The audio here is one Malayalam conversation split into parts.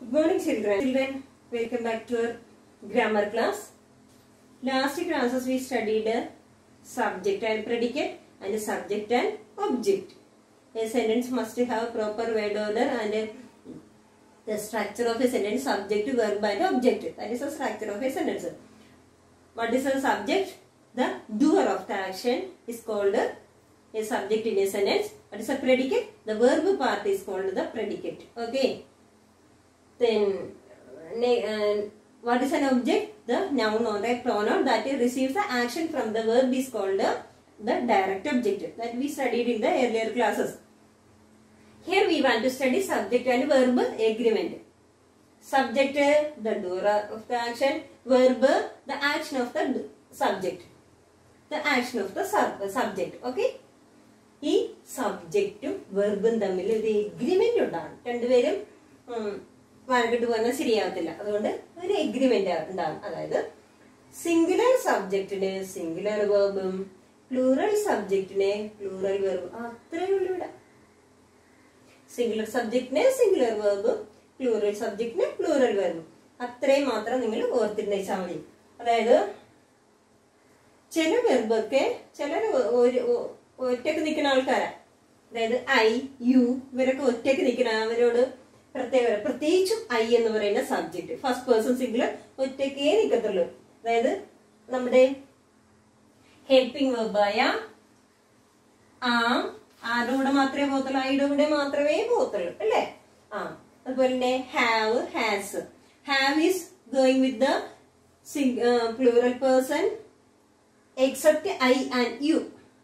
Good morning children. Children, welcome back to our grammar class. Last classes we studied uh, subject and predicate and subject and object. A sentence must have proper word order and uh, the structure of a sentence subject, verb and object. That is the structure of a sentence. What is the subject? The doer of the action is called uh, a subject in a sentence. What is a predicate? The verb part is called the predicate. Okay. Then, ne- uh, what is an object? The noun or a pronoun that receives the action from the verb is called uh, the direct object. That we studied in the earlier classes. Here we want to study subject and verb agreement. Subject, uh, the doer of the action. Verb, uh, the action of the d- subject. The action of the sub- subject. Okay. ഈ സബ്ജക്റ്റും വെർബും തമ്മിൽ ഒരു എഗ്രിമെന്റ് ഉണ്ടാകും രണ്ടുപേരും ഉം, വഴക്കിട്ട് പോകാൻ ശരിയാവത്തില്ല അതുകൊണ്ട് ഒരു എഗ്രിമെന്റ് ഉണ്ടാകും അതായത് സിംഗുലർ സബ്ജക്റ്റിന് സിംഗുലർ വെർബും പ്ലൂറൽ സബ്ജക്റ്റിന് പ്ലൂറൽ വെർബും അത്രയേ ഉള്ളൂ ഇവിടെ സിംഗുലർ സബ്ജക്റ്റിന് സിംഗുലർ വെർബും പ്ലൂറൽ സബ്ജക്റ്റിന് പ്ലൂറൽ വെർബും അത്രയും മാത്രം നിങ്ങൾ ഓർത്തിരുന്നേച്ചാൽ മതി അതായത് ചില വെർബൊക്കെ ചിലർ ഒരു ഒ- ഒറ്റക്ക് നിൽക്കുന്ന ആൾക്കാരാ അതായത് ഐ യു ഇവരൊക്കെ ഒറ്റക്ക് നിൽക്കുന്ന അവരോട് പ്രത്യേക പ്രത്യേകിച്ചും ഐ എന്ന് പറയുന്ന സബ്ജക്ട് ഫസ്റ്റ് പേഴ്സൺ സിംഗുലർ ഒറ്റക്കേ നിൽക്കത്തുള്ളൂ അതായത് നമ്മുടെ ഹെൽപ്പിംഗ് വെർബായ ആ ആരുടെ കൂടെ മാത്രമേ പോകത്തുള്ളൂ ഐയുടെ കൂടെ മാത്രമേ പോകത്തുള്ളൂ അല്ലേ ആ അതുപോലെ തന്നെ have has have is going with the plural person except I and you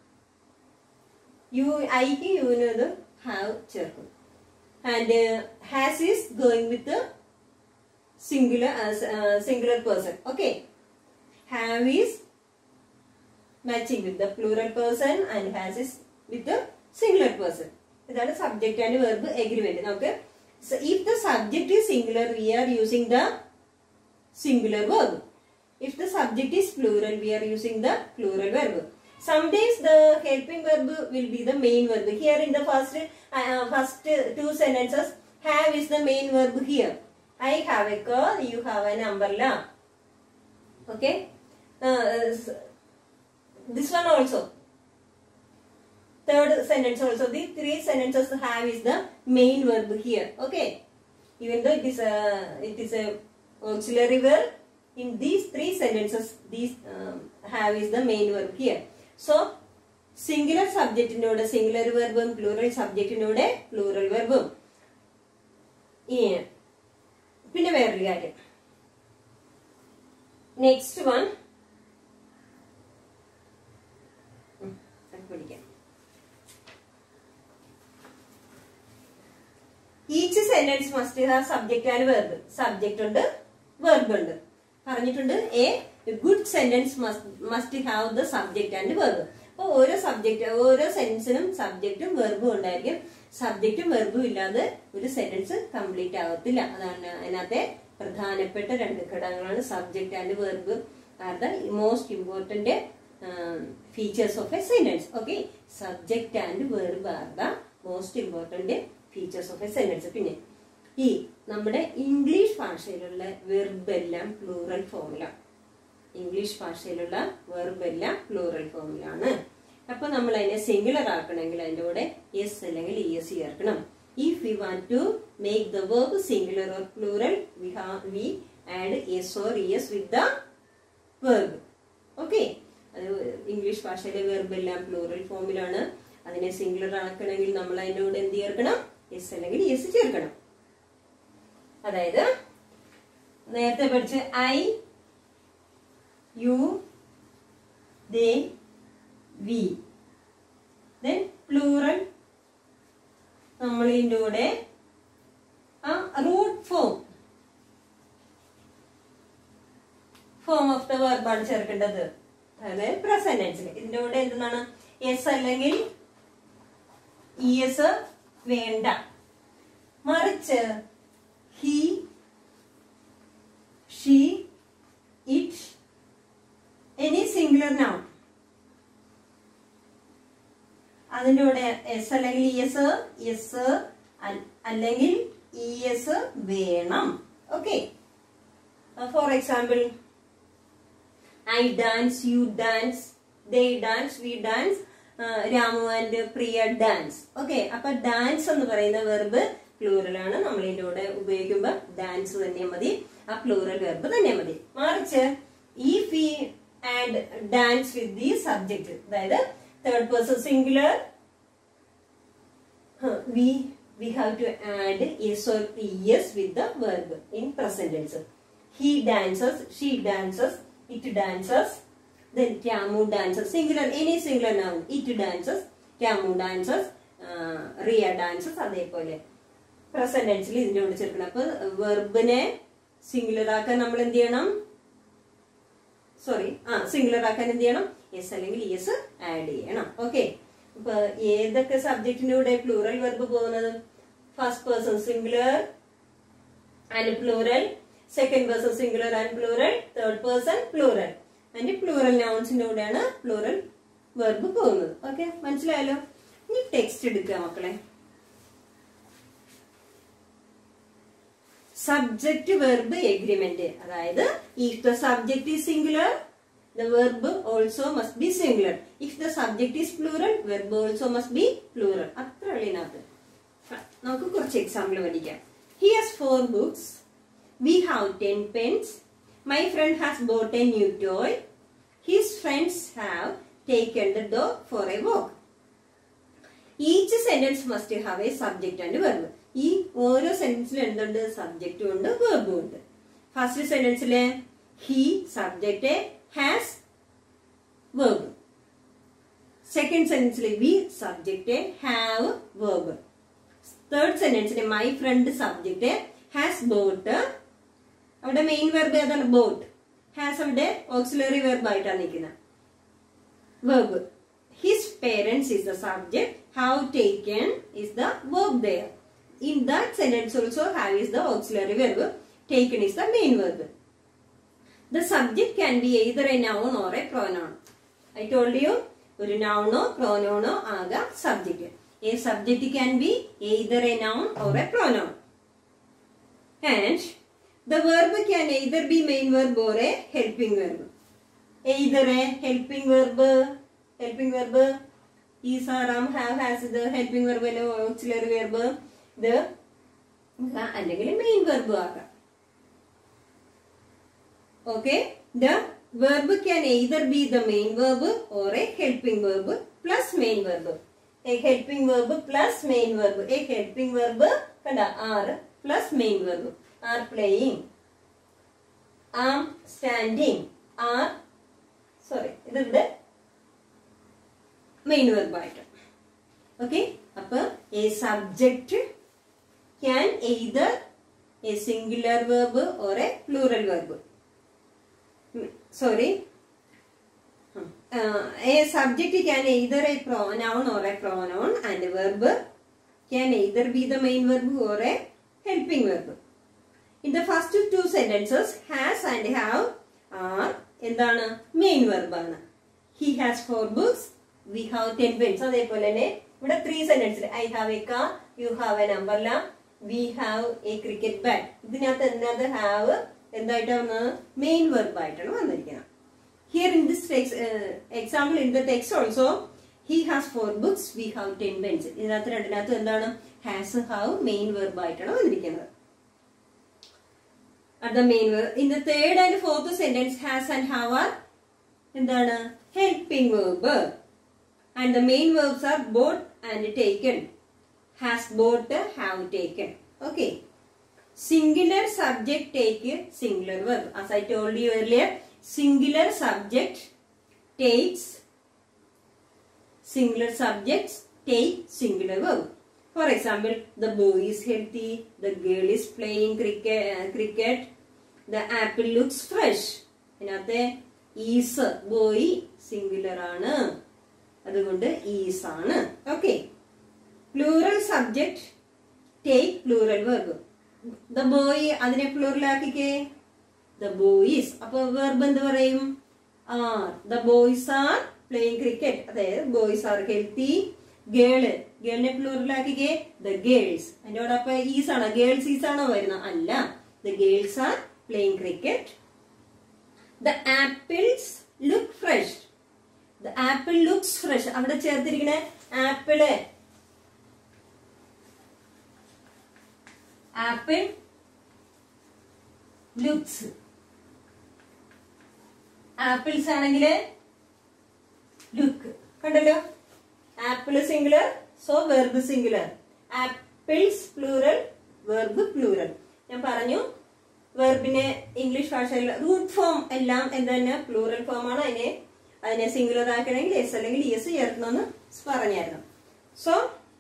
you ഐക്ക് യുവിന് ഇത് ഹാവ് ചേർക്കും and has is going with singular singular person okay have is matching with the plural person and has is with singular person ഇതാണ് സബ്ജക്ട് ആൻഡ് വെർബ് എഗ്രിമെന്റ് നമുക്ക് if the subject is singular we are using the singular verb. If the subject is plural, we are using the plural verb. Sometimes the helping verb will be the main verb. Here in the first uh, first two sentences, have is the main verb here. I have a car, you have an umbrella. Okay. Uh, s- this one also. Third sentence also. The three sentences have is the main verb here. Okay. Even though it is a it is a auxiliary verb, in these three sentences, these um, have is the main verb here. So, singular സബ്ജക്റ്റിനോട് സിംഗുലർ വെർബും പ്ലൂറൽ സബ്ജക്റ്റിനോട് പ്ലൂറൽ വെർബും പിന്നെ വേറൊരു കാര്യം നെക്സ്റ്റ് വൺ പഠിക്കാം each sentence must have subject and verb subject ഉണ്ട് വെർബ് ഉണ്ട് പറഞ്ഞിട്ടുണ്ട് a good sentence must have the subject and verb അപ്പൊ ഓരോ സബ്ജക്ട് ഓരോ സെന്റൻസിനും സബ്ജക്റ്റും വെർബും ഉണ്ടായിരിക്കും സബ്ജക്റ്റും വെർബും ഇല്ലാതെ ഒരു സെന്റൻസ് കംപ്ലീറ്റ് ആവത്തില്ല അതാണ് അതിനകത്തെ പ്രധാനപ്പെട്ട രണ്ട് ഘടകങ്ങളാണ് subject and verb are the most important features of a sentence okay subject and verb are the most important features of a sentence പിന്നെ ഈ നമ്മുടെ ഇംഗ്ലീഷ് ഭാഷയിലുള്ള വെർബ് എല്ലാം പ്ലൂറൽ ഫോമിലാണ് ഇംഗ്ലീഷ് ഭാഷയിലുള്ള വെർബ് എല്ലാം പ്ലൂറൽ ഫോമിലാണ് അപ്പൊ നമ്മൾ അതിനെ സിംഗുലർ ആക്കണമെങ്കിൽ അതിന്റെ കൂടെ എസ് അല്ലെങ്കിൽ ഇ എസ് ചേർക്കണം if we want to make the verb singular or plural we we add S or E S with the verb okay അത് ഇംഗ്ലീഷ് ഭാഷയിലെ വെർബ് എല്ലാം പ്ലൂറൽ ഫോമിലാണ് അതിനെ സിംഗുലർ ആക്കണമെങ്കിൽ നമ്മൾ അതിന്റെ കൂടെ എന്ത് ചേർക്കണം എസ് അല്ലെങ്കിൽ എസ് ചേർക്കണം അതായത് നേരത്തെ പഠിച്ച I you they we then plural നമ്മൾ ഇതിന്റെ കൂടെ ആ root form form of the വെർബാണ് ചേർക്കേണ്ടത് അതായത് പ്രസന്റ് ടെൻസിൽ ഇതിന്റെ കൂടെ എന്താണ് എസ് അല്ലെങ്കിൽ ഇ എസ് വേണ്ട മറിച്ച് he she it any singular noun അതിന്റെ കൂടെ എസ് അല്ലെങ്കിൽ എസ് എസ് അല്ലെങ്കിൽ ഇ എസ് വേണം okay for example I dance you dance they dance we dance Ramu and Priya dance okay അപ്പൊ ഡാൻസ് എന്ന് പറയുന്ന വെർബ് പ്ലൂറൽ ആണ് നമ്മൾ ഇതിന്റെ കൂടെ ഉപയോഗിക്കുമ്പോൾ ഡാൻസ് തന്നെ മതി ആ പ്ലൂറൽ വെർബ് തന്നെ മതി മറിച്ച് ഇഫ് ഈ and dance with the subject അതായത് third person singular we we have to add s or es with the verb in present tense. He dances, she dances, it dances. Then Ramu dances. Singular, any singular noun. It dances, Ramu dances, uh, Ria dances. അതേപോലെ പ്രസന്റ് ടെൻസിൽ ഇതിന്റെ കൂടെ ചേർക്കണം അപ്പൊ വെർബിനെ സിംഗുലർ ആക്കാൻ നമ്മൾ എന്ത് ചെയ്യണം സോറി ആ സിംഗുലർ ആക്കാൻ എന്ത് ചെയ്യണം എസ് അല്ലെങ്കിൽ എസ് ആഡ് ചെയ്യണം ഓക്കെ ഇപ്പൊ ഏതൊക്കെ സബ്ജക്റ്റിന്റെ കൂടെ പ്ലൂറൽ വെർബ് പോകുന്നത് first person singular and plural second person singular and plural third person plural and plural നൗൺസിന്റെ കൂടെയാണ് പ്ലൂറൽ വെർബ് പോകുന്നത് ഓക്കെ മനസ്സിലായല്ലോ ഇനി ടെക്സ്റ്റ് എടുക്കുക മക്കളെ സബ്ജക്ട് വെർബ് എഗ്രിമെന്റ് അതായത് if the subject is singular the verb also must be singular. If the subject is plural, verb also must be plural. അത്ര ഉള്ളിനകത്ത് നമുക്ക് കുറച്ച് എക്സാമ്പിൾ പഠിക്കാം he has four books we have ten pens my friend has bought a new toy his friends have taken the dog for a walk each sentence must have a subject and verb ഈ ഓരോ സെന്റൻസിലും എന്തുണ്ട് സബ്ജക്റ്റും ഉണ്ട് വെർബും ഉണ്ട് ഫസ്റ്റ് സെന്റൻസിലെ he subject has verb. Second sentence we subject have verb. Third sentence my friend subject has bought. അവിടെ മെയിൻ വെർബ് ഏതാണ് ബോട്ട് ഹാസ് അവിടെ ഓക്സിലറി വെർബ് ആയിട്ടാണ് നിൽക്കുന്നത് verb his parents is the subject have taken is the verb there in that sentence also have is the auxiliary verb taken is the main verb the subject can be either a noun or a pronoun. I told you ഒരു നൗണോ പ്രോനോണോ ആകാം subject a subject can be either a noun or a pronoun and the verb can either be main verb or a helping verb either a helping verb helping verb ഈ സാറാം have has the helping verb auxiliary verb ഇത് അല്ലെങ്കിൽ മെയിൻ വെർബ് ആകാം Okay, the verb can either be the main verb or a helping verb plus main verb. A helping verb plus main verb. A helping verb കണ്ട are plus main verb. Are playing. Am standing. Are sorry ഇത് ഇവിടെ മെയിൻ വെർബ് ആയിട്ട് ഓക്കെ അപ്പൊ a subject can either a singular verb or a plural verb sorry uh, a subject can either a pronoun or a pronoun and a verb can either be the main verb or a helping verb in the first two sentences has and have are എന്താണ് മെയിൻ വെർബ് ആണ് he has four books we have ten pens അതേപോലെ തന്നെ ഇവിടെ ത്രീ സെന്റൻസിൽ I have a car you have an umbrella we have a cricket bat ഇതിനകത്ത് എന്താണ് ഹാവ് എന്തായിട്ടാണ് വന്നത് മെയിൻ വെർബ് ആയിട്ടാണ് വന്നിരിക്കുന്നത് here in this example in the text also he has four books we have ten pens ഇതിനകത്ത് രണ്ടിനകത്ത് എന്താണ് ഹാസ് ഹാവ് മെയിൻ വെർബ് ആയിട്ടാണ് വന്നിരിക്കുന്നത് at the main verb. In the third and fourth sentence, has and have are എന്താണ് helping verb. And the main verbs are bought and taken. Has bought, have taken. Okay. Singular subject take singular verb. As I told you earlier, singular subject takes singular subjects take singular verb. For example, the boy is healthy, the girl is playing cricket, uh, cricket the apple looks fresh. ഇതിനകത്തെ ഈസ് ബോയ് സിംഗുലർ ആണ് അതുകൊണ്ട് ഈസ് ആണ് okay plural subject take plural verb the boy അതിനെ പ്ലൂറൽ ആക്കിക്കേ ദ ബോയ്സ് അപ്പൊ വെർബ് എന്ത് പറയും are the boys are playing cricket അതായത് ബോയ്സ് ആർ ഹെൽത്തി ഗേള് ഗേളിനെ പ്ലൂറൽ ആക്കിക്കേ ദ ഗേൾസ് അതിന്റെ കൂടെ അപ്പൊ ഈസ് ആണോ ഗേൾസ് ഈസ് ആണോ വരുന്നത് അല്ല the girls are playing cricket the apples look fresh the apple looks fresh അവിടെ ചേർത്തിരിക്കണ ആപ്പിള് ആപ്പിൾ ലുക്സ് ആപ്പിൾസ് ആണെങ്കിൽ ലുക്ക് കണ്ടല്ലോ apple singular so verb singular apples plural verb plural ഞാൻ പറഞ്ഞു വെർബിനെ ഇംഗ്ലീഷ് ഭാഷയിൽ റൂട്ട് ഫോം എല്ലാം എന്ത് തന്നെ പ്ലൂറൽ ഫോം ആണ് അതിനെ അതിനെ സിംഗുലർ ആക്കണമെങ്കിൽ എസ് അല്ലെങ്കിൽ എസ് ചേർക്കണമെന്ന് പറഞ്ഞായിരുന്നു so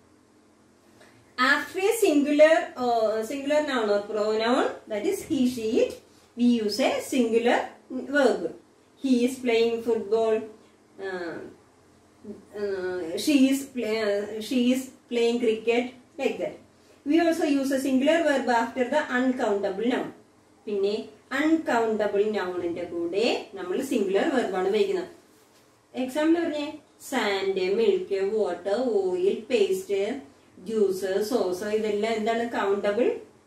after a singular uh, singular noun or pronoun that is he she it we use a singular verb he is playing football uh, uh, she is play, uh, she is playing cricket like that we also use a singular verb after the uncountable noun പിന്നെ അൺകൗണ്ടബിൾ നൗണിന്റെ കൂടെ നമ്മൾ സിംഗുലർ വെർബാണ് ഉപയോഗിക്കുന്നത് എക്സാമ്പിൾ പറഞ്ഞേ sand milk water oil paste juice sauce ഇതെല്ലാം എന്താണ് കൗണ്ടബിൾ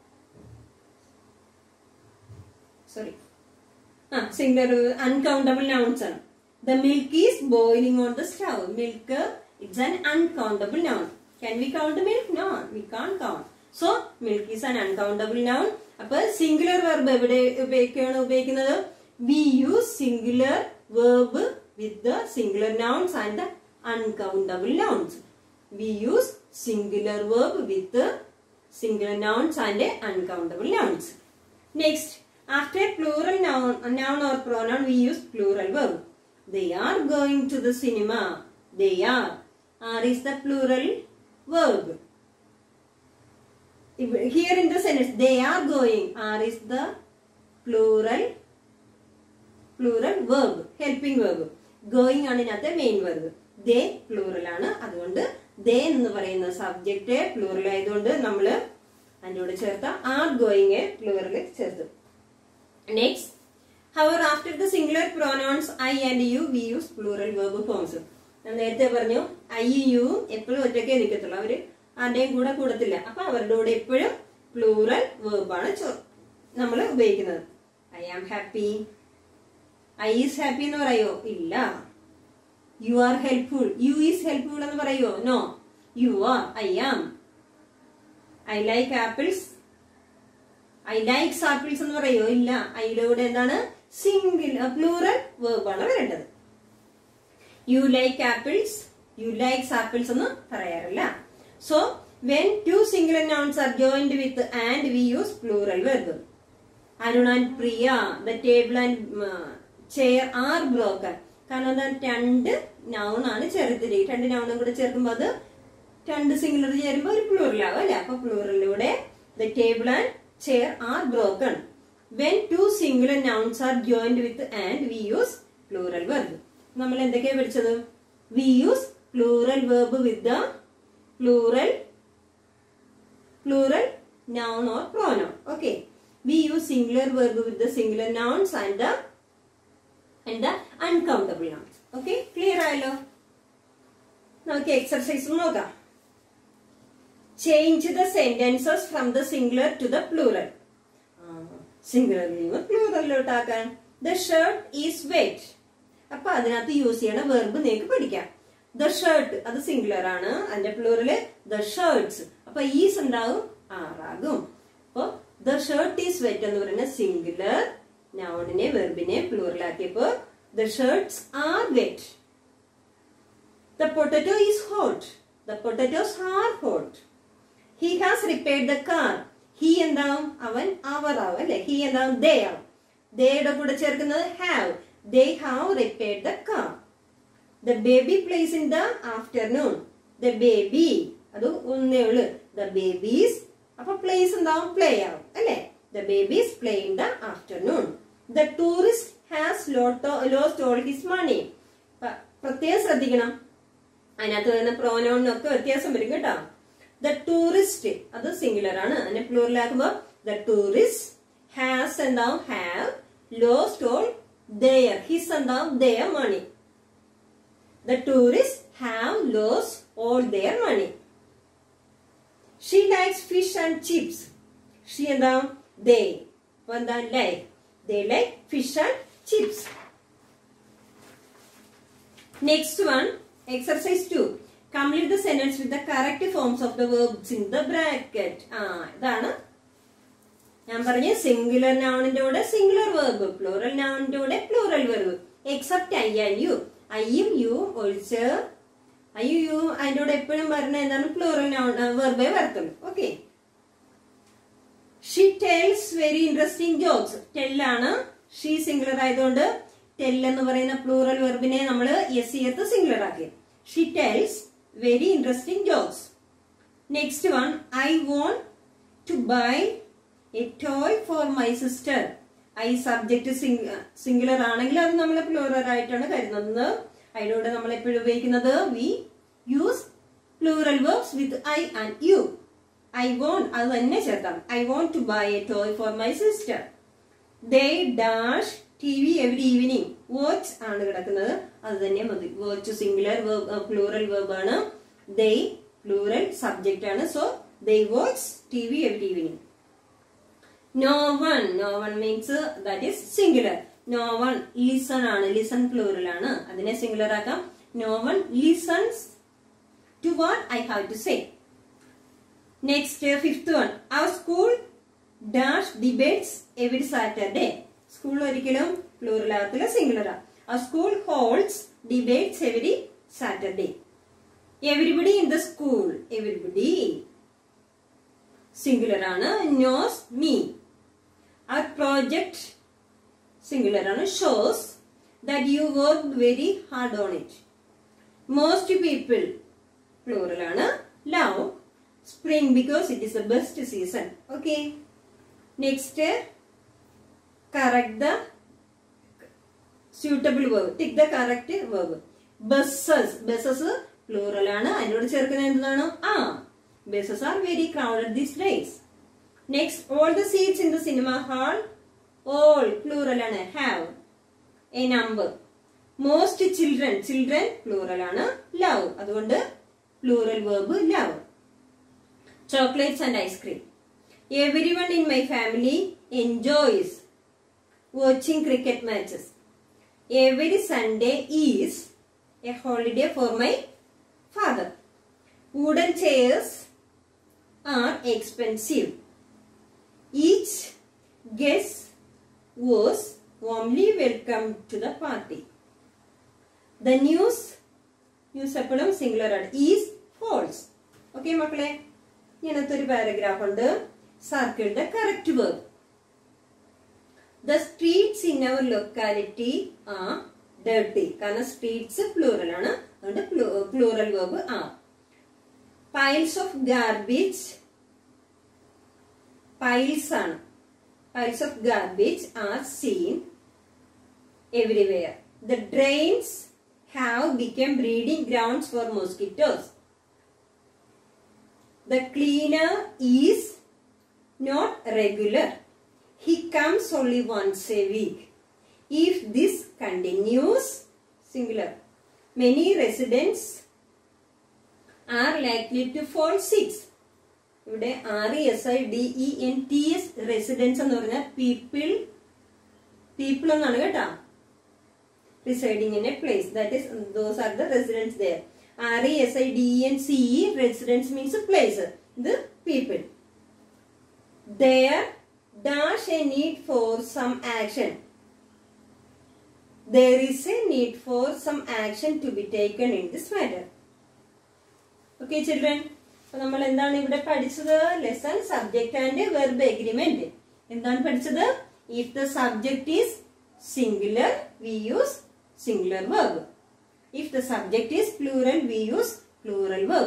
സോറി ആ സിംഗുലർ അൺകൗണ്ടബിൾ നൗൺസ് ആണ് the milk is boiling on the stove milk it's an uncountable noun can we count milk no we can't count so milk is an uncountable noun അപ്പൊ സിംഗുലർ വെർബ് എവിടെ ഉപയോഗിക്കുകയാണ് ഉപയോഗിക്കുന്നത് we use singular verb with the singular nouns and the uncountable nouns we use singular verb with the singular nouns and uncountable nouns. Next, after plural noun, noun or pronoun, we use plural verb. They are going to the cinema. They are. Are is the plural verb. If- Here in the sentence, they are going. Are is the plural plural verb helping verb going ആണ് ഇതിനകത്തെ മെയിൻ വെർബ് ദേ പ്ലൂറൽ ആണ് അതുകൊണ്ട് ദേ എന്ന് പറയുന്ന സബ്ജക്റ്റ് പ്ലൂറൽ ആയതുകൊണ്ട് നമ്മൾ അതിൻ്റെ കൂടെ ചേർത്ത ആർ ഗോയിങ് പ്ലൂറൽ ചേർത്ത് next hour after the singular pronouns I and you we use plural verb forms ഞാൻ നേരത്തെ പറഞ്ഞു ഐ യു എപ്പോഴും ഒറ്റയ്ക്കേ നിൽക്കത്തുള്ളൂ അവര് ആരുടെയും കൂടെ കൂടത്തില്ല അപ്പൊ അവരുടെ കൂടെ എപ്പോഴും പ്ലൂറൽ വെർബാണ് നമ്മൾ ഉപയോഗിക്കുന്നത് I am happy I is happy എന്ന് പറയോ ഇല്ല you are helpful you is helpful എന്ന് പറയോ no you are I am I like apples I likes apples എന്ന് പറയോ ഇല്ല ഐയുടെ കൂടെ എന്താണ് സിംഗിൾ പ്ലൂറൽ വേർബാണ് വരേണ്ടത് you like apples you likes apples എന്ന് പറയാറില്ല so when two singular nouns are joined with and we use plural verb Arun and Priya the table and chair are broken കാരണം എന്താ രണ്ട് നൗൺ ആണ് ചേർത്തിരിക്കുന്നത് രണ്ട് നൗണും കൂടെ ചേർക്കുമ്പോൾ അത് രണ്ട് സിംഗുലർ ചേരുമ്പോൾ ഒരു പ്ലൂറൽ ആവും അല്ലെ അപ്പൊ പ്ലൂറലിലൂടെ the table and chair are broken when two singular nouns are joined with and we use plural verb നമ്മൾ എന്തൊക്കെയാ പഠിച്ചത് we use plural verb with the plural plural noun or pronoun. Okay. We use singular verb with the singular nouns and the and the uncountable nouns. Okay. Clear ആയല്ലോ നമുക്ക് എക്സർസൈസ് നോക്കാം change the sentences from the singular to the plural സിംഗുലറിൽ നിന്ന് പ്ലൂറലിലോട്ടാക്കാൻ ദ ഷർട്ട് ഈസ് വെറ്റ് അപ്പൊ അതിനകത്ത് യൂസ് ചെയ്യണ വെർബ് നിങ്ങൾക്ക് പഠിക്കാം ദ ഷർട്ട് അത് സിംഗുലർ ആണ് അതിന്റെ പ്ലൂറല് ദ ഷർട്ട്സ് അപ്പൊ ഈസ് ഉണ്ടാവും ആറാകും അപ്പൊ ദ ഷർട്ട് ഈസ് വെറ്റ് എന്ന് പറയുന്ന സിംഗുലർ നൗണിനെ വെർബിനെ പ്ലൂറലാക്കിയപ്പോ the shirts are wet the potato is hot the potatoes are hot he has repaired the car he എന്താവും അവൻ അവർ ആവും അല്ലെ ഹി എന്താവും ദേ ആവും ദേയുടെ കൂടെ ചേർക്കുന്നത് have they have repaired the car the baby plays in the afternoon the baby അത് ഒന്നേ ഉള്ളു ദ ബേബീസ് അപ്പൊ പ്ലേസ് എന്താവും പ്ലേ ആവും അല്ലെ the babies play in the afternoon the tourist has lost all his money പ്രത്യേകം ശ്രദ്ധിക്കണം അതിനകത്ത് വരുന്ന പ്രോനൗണിനൊക്കെ വ്യത്യാസം വരും കേട്ടോ ദ ടൂറിസ്റ്റ് അത് സിംഗുലർ ആണ് അതിനെ പ്ലൂറലാക്കുമ്പോ ദ ടൂറിസ്റ്റ് ഹാസ് എന്താവും have lost all their his എന്താവും their money the tourist have lost all their money she likes fish and chips she എന്താ ദേ അപ്പൊ എന്താ like they like fish and chips next one exercise to complete the sentence with the correct forms of the verbs in the bracket ആ ഇതാണ് ഞാൻ പറഞ്ഞ സിംഗുലർ നൗണിന്റെ കൂടെ സിംഗുലർ വെർബ് പ്ലൂറൽ നൗണിന്റെ കൂടെ plural verb except I and you ഐയും യുവും ഒഴിച്ച് ഐയും യുവും അതിന്റെ കൂടെ എപ്പോഴും പറഞ്ഞ എന്താണ് പ്ലൂറൽ നൗൺ വെർബേ വരത്തുള്ളൂ okay she tells very interesting jokes ടെല്ലാണ് ഷീ സിംഗുലർ ആയതുകൊണ്ട് ടെൽ എന്ന് പറയുന്ന പ്ലൂറൽ വെർബിനെ നമ്മൾ എസ് ചേർത്ത് സിംഗുലർ ആക്കി she tells very interesting jokes next one I want to buy a toy for my sister I subject singular ആണെങ്കിൽ അത് നമ്മൾ പ്ലൂറൽ ആയിട്ടാണ് കരുതുന്നത് അതിലൂടെ നമ്മൾ എപ്പോഴും ഉപയോഗിക്കുന്നത് we use plural verbs with I and you I want അത് തന്നെ ചേർക്കാം I want to buy a toy for my sister they dash T V every evening watch ആണ് കിടക്കുന്നത് അത് തന്നെ മതി വാച്ച് സിംഗുലർ പ്ലൂറൽ വേർബ് ആണ് ദേ പ്ലൂറൽ സബ്ജക്റ്റ് ആണ് so they watch T V every evening no one no one means that is singular no one listen ആണ് ലിസൺ പ്ലൂറൽ ആണ് അതിനെ സിംഗുലർ ആക്കാം no one listens to what I have to say next fifth one our school dash debates every Saturday school ഒരിക്കലും പ്ലൂറൽ ആകത്തില്ല സിംഗുലർ ആ our school holds debates every Saturday everybody in the school everybody singular ആണ് നോസ് മീ ആ പ്രോജക്ട് സിംഗുലർ ആണ് shows that you work very hard on it most people plural ആണ് love spring because it is the best season okay next correct the suitable verb tick the correct verb buses buses plural ആണ് അതിനോട് ചേർക്കുന്നത് എന്താണ് ആ buses are very crowded these days next all the seats in the cinema hall all plural ആണ് have a number most children children plural ആണ് ലവ് അതുകൊണ്ട് plural verb love chocolates and ice cream every one in my family enjoys watching cricket matches every Sunday is a holiday for my father wooden chairs are expensive each guess was warmly welcome to the party. The news news എപ്പോഴും സിംഗുലർ ആണ് ഈസ് ഫോൾസ് ഓക്കെ മക്കളെ ഇങ്ങനത്തെ ഒരു പാരഗ്രാഫ് ഉണ്ട് circle the correct verb the streets in our locality are dirty കാരണം സ്ട്രീറ്റ്സ് പ്ലൂറൽ ആണ് അതുകൊണ്ട് plural verb are piles of garbage piles ആണ് piles of garbage are seen everywhere. The drains have become breeding grounds for mosquitoes. The cleaner is not regular. He comes only once a week. If this continues, singular, many residents are likely to fall sick. ഇവിടെ R S I D E N T S residence എന്ന് പറഞ്ഞാൽ പീപ്പിൾ പീപ്പിൾ എന്നാണ് കേട്ടോ residing in a place. That is, those are the residents there. R-E-S-I-D-E-N-C-E, residence means a place. The people. There dash a need for some action. There is a need for some action to be taken in this matter. Okay, children. അപ്പൊ നമ്മൾ എന്താണ് ഇവിടെ പഠിച്ചത് lesson subject and verb agreement എന്താണ് പഠിച്ചത് if the subject is singular we use singular verb. If the subject is plural, we use plural verb.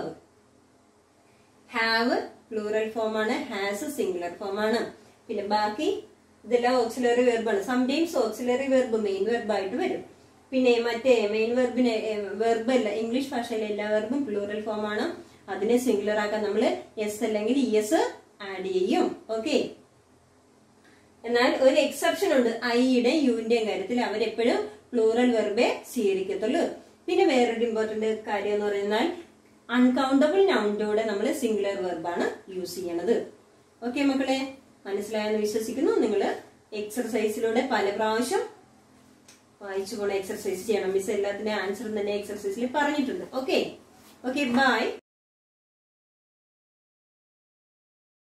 Have plural form ആണ് has singular form ആണ് പിന്നെ ബാക്കി ഇതെല്ലാം ഓക്സിലറി വെർബാണ് sometimes auxiliary verb main verb ആയിട്ട് വരും പിന്നെ മറ്റേ മെയിൻ വെർബിന് വെർബ് അല്ല ഇംഗ്ലീഷ് ഭാഷയിലെ എല്ലാ വെർബും പ്ലൂറൽ ഫോം ആണ് അതിനെ സിംഗുലർ ആക്കാൻ നമ്മൾ എസ് അല്ലെങ്കിൽ ഇ എസ് ആഡ് ചെയ്യും ഓക്കെ എന്നാൽ ഒരു എക്സെപ്ഷൻ ഉണ്ട് ഐയുടെ യുവിന്റെയും കാര്യത്തിൽ അവരെപ്പോഴും പ്ലൂറൽ വെർബേ സ്വീകരിക്കത്തുള്ളൂ പിന്നെ വേറൊരു ഇമ്പോർട്ടന്റ് കാര്യം എന്ന് പറയുന്നാൽ അൺകൗണ്ടബിൾ നൗണിന്റെ കൂടെ നമ്മൾ സിംഗുലർ വെർബാണ് യൂസ് ചെയ്യണത് ഓക്കെ മക്കളെ മനസ്സിലായെന്ന് വിശ്വസിക്കുന്നു നിങ്ങൾ എക്സർസൈസിലൂടെ പല പ്രാവശ്യം വായിച്ചു പോണ എക്സർസൈസ് ചെയ്യണം മിസ് എല്ലാത്തിന്റെ ആൻസർ തന്നെ എക്സർസൈസിൽ പറഞ്ഞിട്ടുണ്ട് ഓക്കെ ഓക്കെ ബൈ